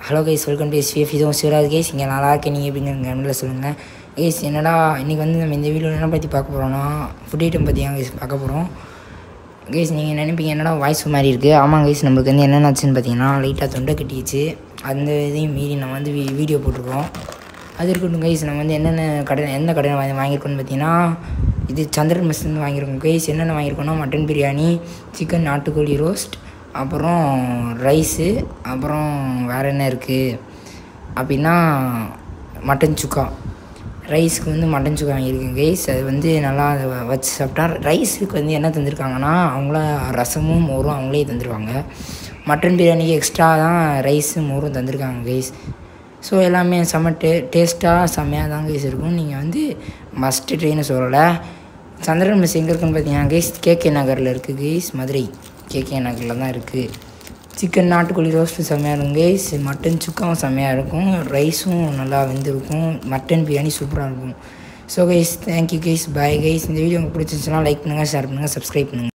hello guys welcome to SVF இதுவும் Sivaraj guys இங்கே நல்லா இருக்கேன் நீங்கள் எப்படிங்க கமெண்ட்டில் சொல்லுங்கள் கைஸ் என்னடா இன்றைக்கி வந்து நம்ம இந்த வீடியோவில் என்ன பற்றி பார்க்க போகிறோம்னா ஃபுட் ஐட்டம் பற்றி தான் கைஸ் பார்க்க போகிறோம் கைஸ் நீங்கள் நினைப்பீங்க என்னடா வாய்ஸ் மாதிரி இருக்குது ஆமாம் கைஸ் நம்மளுக்கு வந்து என்னென்னாச்சுன்னு பார்த்தீங்கன்னா லைட்டாக தொண்டை கட்டிடுச்சு அந்த இதையும் மீறி நம்ம வந்து வீ வீடியோ போட்டிருக்கோம் அது இருக்கட்டும் கைஸ் நம்ம வந்து என்னென்ன கடை எந்த கடையில் வாங்கி வாங்கியிருக்கோம்னு பார்த்தீங்கன்னா இது சந்திரன் மெஸ்லேருந்து வாங்கியிருக்கோம் கைஸ் என்னென்ன வாங்கியிருக்கோம்னா மட்டன் பிரியாணி சிக்கன் நாட்டுக்கோழி ரோஸ்ட் அப்புறம் ரைஸு அப்புறம் வேறு என்ன இருக்குது அப்படின்னா மட்டன் சுக்கா ரைஸ்க்கு வந்து மட்டன் சுக்கா வாங்கியிருக்கேன் கைஸ் அது வந்து நல்லா அதை வ- வச்சு சாப்பிட்டா ரைஸுக்கு வந்து என்ன தந்திருக்காங்கன்னா அவங்கள ரசமும் மோரும் அவங்களே தந்துருவாங்க மட்டன் பிரியாணிக்கு எக்ஸ்ட்ரா தான் ரைஸு மோரும் தந்திருக்காங்க கைஸ் ஸோ எல்லாமே செம்ம டே டேஸ்ட்டாக செம்மையாக தான் கைஸ் இருக்கும் நீங்கள் வந்து மஸ்ட்டு ட்ரெயின்னு சொல்லலை சந்திரன் மெஸ் எங்கே இருக்குன்னு பார்த்தீங்கன்னா கைஸ் கேகே நகரில் இருக்குது கைஸ் மதுரை கேகே நகரில் தான் இருக்குது சிக்கன் நாட்டுக்கோழி ரோஸ்ட்டு செம்மையாக இருக்கும் கைஸ் மட்டன் சுக்காவும் செம்மையாக இருக்கும் ரைஸும் நல்லா வெந்திருக்கும் மட்டன் பிரியாணி சூப்பராக இருக்கும் so guys thank you guys bye guys இந்த வீடியோ உங்களுக்கு பிடிச்சிருந்துச்சுன்னா லைக் பண்ணுங்கள் ஷேர் பண்ணுங்கள் சப்ஸ்கிரைப் பண்ணுங்கள்